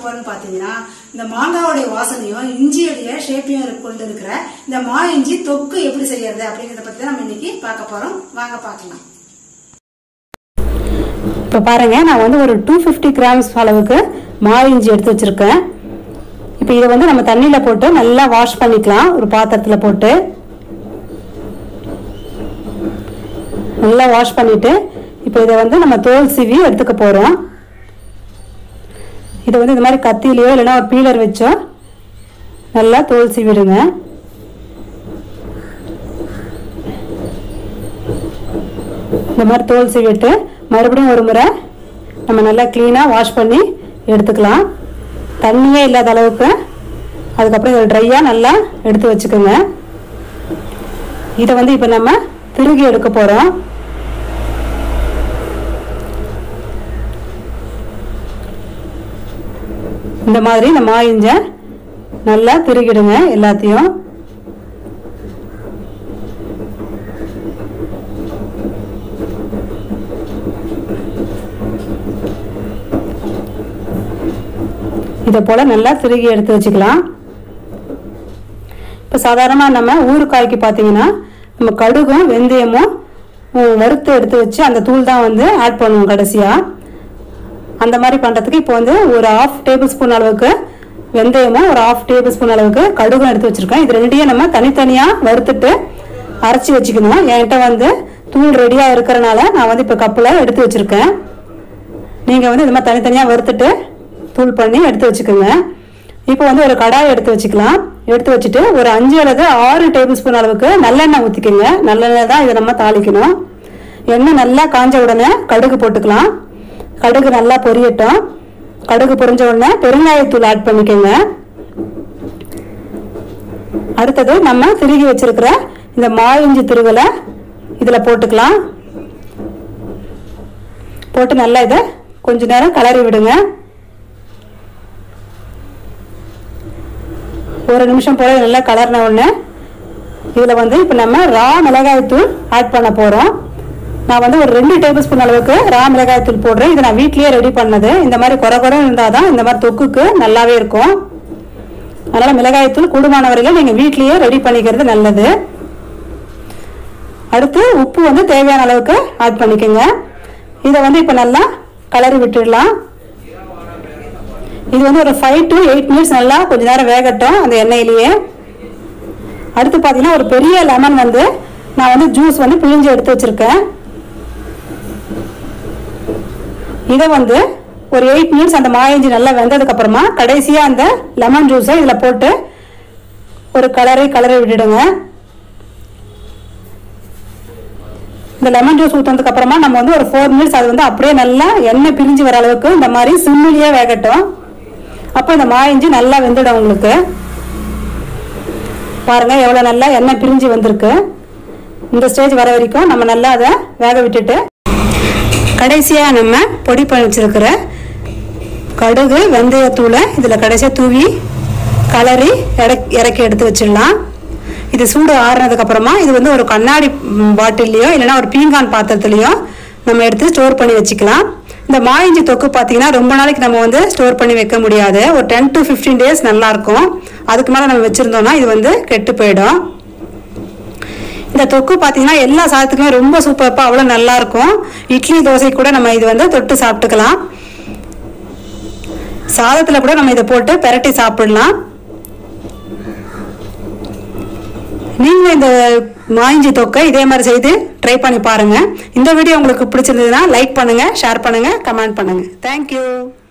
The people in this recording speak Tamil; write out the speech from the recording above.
போறோம்னு பாத்தீங்கன்னா இந்த மாங்காவுடைய வாசனையும் இஞ்சியுடைய ஷேப்பையும் கொண்டு இருக்கிற இந்த மா இஞ்சி தொக்கு எப்படி செய்யறது அப்படிங்கறத பத்தி தான் நம்ம இன்னைக்கு பார்க்க போறோம் வாங்க பார்க்கலாம் இப்போ பாருங்க நான் வந்து ஒரு டூ ஃபிஃப்டி கிராம்ஸ் அளவுக்கு மா இஞ்சி எடுத்து வச்சிருக்கேன் இப்போ இதை வந்து நம்ம தண்ணியில் போட்டு நல்லா வாஷ் பண்ணிக்கலாம் ஒரு பாத்திரத்தில் போட்டு நல்லா வாஷ் பண்ணிட்டு இப்போ இதை வந்து நம்ம தோல் சீவி எடுத்துக்க போகிறோம் இதை வந்து இந்த மாதிரி கத்தியிலையோ இல்லைன்னா ஒரு பீலர் வச்சோ நல்லா தோல் சீவிடுங்க இந்த மாதிரி தோல் சீவிட்டு மறுபடியும் ஒரு முறை நம்ம நல்லா க்ளீனாக வாஷ் பண்ணி எடுத்துக்கலாம் தண்ணியே இல்லாத அளவுக்கு அதுக்கப்புறம் இதை ட்ரையாக நல்லா எடுத்து வச்சுக்கோங்க இதை வந்து இப்போ நம்ம திருகி எடுக்க போகிறோம் இந்த மாதிரி இந்த மா இஞ்சை நல்லா திருகிடுங்க எல்லாத்தையும் இதை போல் நல்லா திருகி எடுத்து வச்சுக்கலாம் இப்போ சாதாரணமாக நம்ம ஊறுகாய்க்கு பார்த்தீங்கன்னா நம்ம கடுகும் வெந்தயமும் உம், வறுத்து எடுத்து வச்சு அந்த தூள் தான் வந்து ஆட் பண்ணுவோம் கடைசியாக அந்த மாதிரி பண்ணுறதுக்கு இப்போ வந்து ஒரு ஆஃப் டேபிள் ஸ்பூன் அளவுக்கு வெந்தயமும் ஒரு ஆஃப் டேபிள் ஸ்பூன் அளவுக்கு கடுகும் எடுத்து வச்சுருக்கேன் இது ரெண்டையும் நம்ம தனித்தனியாக வறுத்துட்டு அரைச்சி வச்சுக்கணும் என்கிட்ட வந்து தூள் ரெடியாக இருக்கிறனால நான் வந்து இப்போ கப்பில் எடுத்து வச்சுருக்கேன் நீங்கள் வந்து இது மாதிரி தனித்தனியாக வறுத்துட்டு தூள் பண்ணி எடுத்து வச்சுக்கோங்க இப்போ வந்து ஒரு கடாய் எடுத்து வச்சுக்கலாம் எடுத்து வச்சுட்டு ஒரு அஞ்சு அல்லது ஆறு டேபிள் ஸ்பூன் அளவுக்கு நல்லெண்ணெய் ஊற்றிக்கோங்க நல்லெண்ணெய் தான் இதை நம்ம தாளிக்கணும் எண்ணெய் நல்லா காஞ்ச உடனே கடுகு போட்டுக்கலாம் கடுகு நல்லா பொரியட்டும் கடுகு பொரிஞ்ச உடனே பெருங்காயத்தூள் ஆட் பண்ணிக்கோங்க அடுத்தது நம்ம திருகி வச்சிருக்கிற இந்த மா இஞ்சி திருவலை இதில் போட்டுக்கலாம் போட்டு நல்லா இதை கொஞ்ச நேரம் கலரி விடுங்க ஒரு நிமிஷம் போல நல்லா கலர்ன உடனே இதில் வந்து இப்போ நம்ம ரா மிளகாய் தூள் ஆட் பண்ண போகிறோம் நான் வந்து ஒரு ரெண்டு டேபிள் ஸ்பூன் அளவுக்கு ரா மிளகாய் தூள் போடுறேன் இது நான் வீட்லயே ரெடி பண்ணது இந்த மாதிரி குறை குறை இருந்தால் தான் இந்த மாதிரி தொக்குக்கு நல்லாவே இருக்கும் அதனால் மிளகாய் தூள் கூடுமான வரையில நீங்கள் வீட்லயே ரெடி பண்ணிக்கிறது நல்லது அடுத்து உப்பு வந்து தேவையான அளவுக்கு ஆட் பண்ணிக்கோங்க இதை வந்து இப்போ நல்லா கலரி விட்டுடலாம் இது வந்து ஒரு ஃபைவ் டு எயிட் மினிட்ஸ் நல்லா கொஞ்ச நேரம் வேகட்டும் அந்த எண்ணெயிலேயே அடுத்து பார்த்தீங்கன்னா ஒரு பெரிய லெமன் வந்து நான் வந்து ஜூஸ் வந்து பிழிஞ்சு எடுத்து வச்சிருக்கேன் இதை வந்து ஒரு எயிட் மினிட்ஸ் அந்த மாயஞ்சி நல்லா வெந்ததுக்கு அப்புறமா கடைசியாக அந்த லெமன் ஜூஸை இதில் போட்டு ஒரு கலரை கலரை விட்டுடுங்க இந்த லெமன் ஜூஸ் ஊற்றினதுக்கு அப்புறமா நம்ம வந்து ஒரு ஃபோர் மினிட்ஸ் அது வந்து அப்படியே நல்லா எண்ணெய் பிரிஞ்சு வர அளவுக்கு இந்த மாதிரி சிம்மிலேயே வேகட்டும் அப்போ இந்த மாயிஞ்சி நல்லா வெந்துடும் உங்களுக்கு பாருங்க எவ்வளோ நல்லா எண்ணெய் பிரிஞ்சு வந்திருக்கு இந்த ஸ்டேஜ் வர வரைக்கும் நம்ம நல்லா அதை வேக விட்டுட்டு கடைசியாக நம்ம பொடி பண்ணி வச்சிருக்கிற கடுகு வெந்தயத்தூளை இதில் கடைசியாக தூவி கலரி இறக் இறக்கி எடுத்து வச்சிடலாம் இது சூடு ஆறுனதுக்கு அப்புறமா இது வந்து ஒரு கண்ணாடி பாட்டில்லையோ இல்லைன்னா ஒரு பீங்கான் பாத்திரத்துலையோ நம்ம எடுத்து ஸ்டோர் பண்ணி வச்சுக்கலாம் இந்த மாயிஞ்சி தொக்கு பார்த்தீங்கன்னா ரொம்ப நாளைக்கு நம்ம வந்து ஸ்டோர் பண்ணி வைக்க முடியாது ஒரு டென் டு ஃபிஃப்டீன் டேஸ் நல்லா இருக்கும் அதுக்கு மேலே நம்ம வச்சுருந்தோம்னா இது வந்து கெட்டு போயிடும் இந்த தொக்கு பார்த்தீங்கன்னா எல்லா சாதத்துக்குமே ரொம்ப சூப்பராக அவ்வளோ நல்லா இருக்கும் இட்லி தோசை கூட நம்ம இது வந்து தொட்டு சாப்பிட்டுக்கலாம் சாதத்தில் கூட நம்ம இதை போட்டு பெரட்டி சாப்பிடலாம் நீங்களும் இந்த மாயிஞ்சி தொக்கை இதே மாதிரி செய்து ட்ரை பண்ணி பாருங்க இந்த வீடியோ உங்களுக்கு பிடிச்சிருந்ததுன்னா லைக் பண்ணுங்க ஷேர் பண்ணுங்க கமெண்ட் பண்ணுங்க தேங்க்யூ